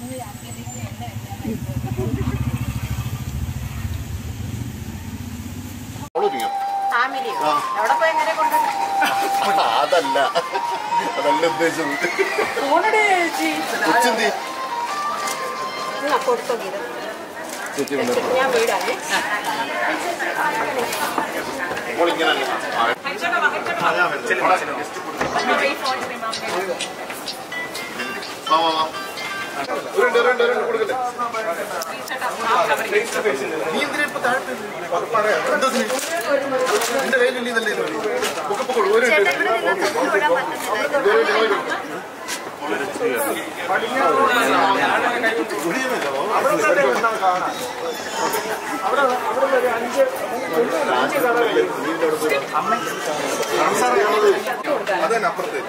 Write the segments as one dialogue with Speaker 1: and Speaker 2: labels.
Speaker 1: അവളൊരുങ്ങിയോ?
Speaker 2: ഫാമിലിയോ
Speaker 1: ആ.
Speaker 2: എവിടെ പോയി എങ്ങനെ കൊണ്ടുവരും
Speaker 1: അതല്ല അതല്ല ഉദ്ദേശിച്ചത്
Speaker 2: ഫോണെടേ ചേച്ചി
Speaker 1: കൊച്ചെന്തി
Speaker 2: എന്നാ കൊടുത്തോ ഗീത
Speaker 1: ചേച്ചി വന്നപ്പോ
Speaker 2: ഞാൻ വീടാണ്
Speaker 1: മോളിങ്ങനെ വാ വാ വാ ഒരു രണ്ട്, ഒരു രണ്ട്, ഒരു രണ്ട് കൊടുക്കല്ലേ? നീ എന്തിനാ ഇപ്പൊ താഴത്ത് എന്താ ഇതിന്? നിന്റെ കയ്യിലില്ലേ ഇതല്ലേ ഇത്? പൊക്കെ പൊക്കോളൂ, ഒരു രണ്ട്. ഒരു രണ്ട് വാങ്ങിക്കോ. അത് തന്നെ അപ്പുറത്ത്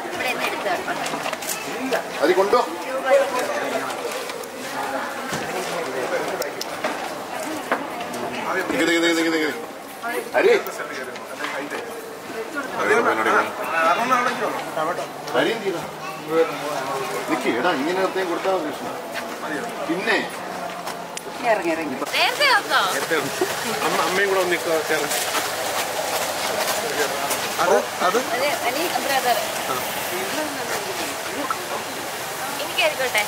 Speaker 1: അത് കൊണ്ടോ നിക്ക് നിക്ക് നിക്ക് നിക്ക് നിക്ക്. ഹരി ഹരി എന്തിനാ? നിക്ക് എടാ ഇങ്ങനെ നിർത്തേം കൊടുത്താൽ മതി കൃഷ്ണ പിന്നെ
Speaker 2: ഇറങ്ങി ഇറങ്ങി
Speaker 3: നേരത്തെ വെക്കോ
Speaker 4: അമ്മ അമ്മയും കൂടെ ഒന്ന് നിൽക്കുക ചേർന്ന്
Speaker 1: അത് അത്
Speaker 3: ബ്രദർ എനിക്കായിരിക്കട്ടെ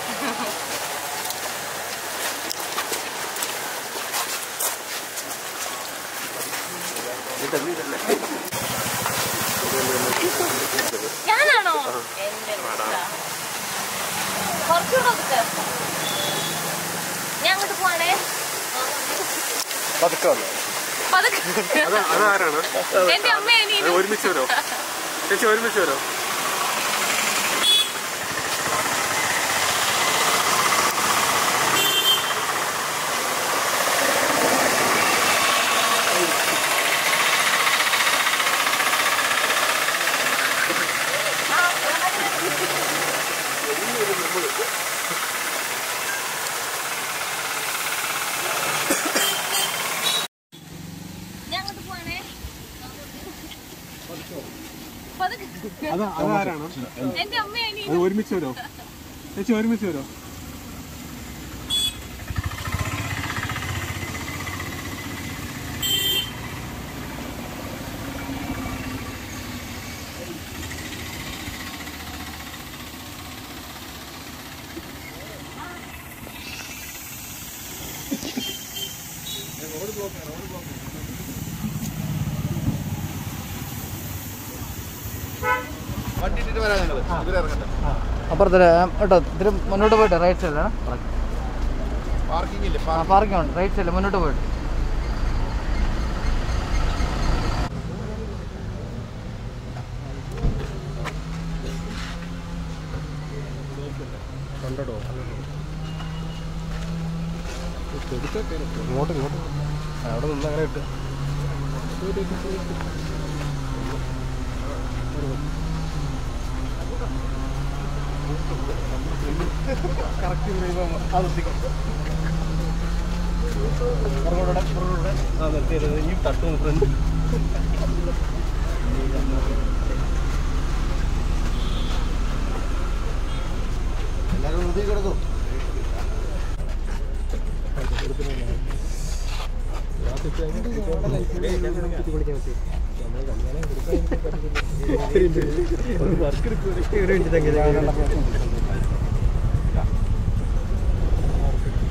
Speaker 3: ഞാനാണോ എന്റെ മിസ്സാ. കുറച്ചുകൂടെ ഒതുക്ക്. ഞാൻ അങ്ങോട്ട് പോവാണേ
Speaker 4: പതുക്കെ വന്നു
Speaker 3: പതുക്കെ.
Speaker 4: അത് അതാരാണ്
Speaker 3: എന്റെ അമ്മ
Speaker 4: അത്
Speaker 3: അനിയനും
Speaker 4: ഒരുമിച്ച് വരോ ചേച്ചി ഒരുമിച്ച് വരോ
Speaker 3: ഞാൻ അങ്ങോട്ട് പോവാണേ പതുക്കെ.
Speaker 4: അത് അതാരാണ്
Speaker 3: എന്റെ അമ്മ അനിയനും
Speaker 4: അത് ഒരുമിച്ച് വരോ ചേച്ചി ഒരുമിച്ച് വരോ
Speaker 1: വണ്ടി ഇട്ടിട്ട് വരാം ഞങ്ങള് ഇവരിറങ്ങട്ടെ
Speaker 5: അപ്പുറത്ത് കേട്ടോ ഇത്തിരി മുന്നോട്ട് പോയിട്ട് റൈറ്റ് സൈഡിലാണ്
Speaker 1: പാർക്കിംഗ് ഇല്ലേ
Speaker 5: ആ പാർക്കിംഗ് ഉണ്ട് റൈറ്റ് സൈഡിൽ മുന്നോട്ട് പോയിട്ട്
Speaker 4: ഇങ്ങോട്ട് ഇങ്ങോട്ട് അവിടെ നിന്ന് അങ്ങനെ ഇട്ട്
Speaker 1: എല്ലാവരും മുതി കിടക്കും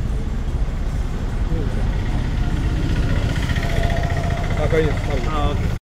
Speaker 4: ആ കഴിഞ്ഞു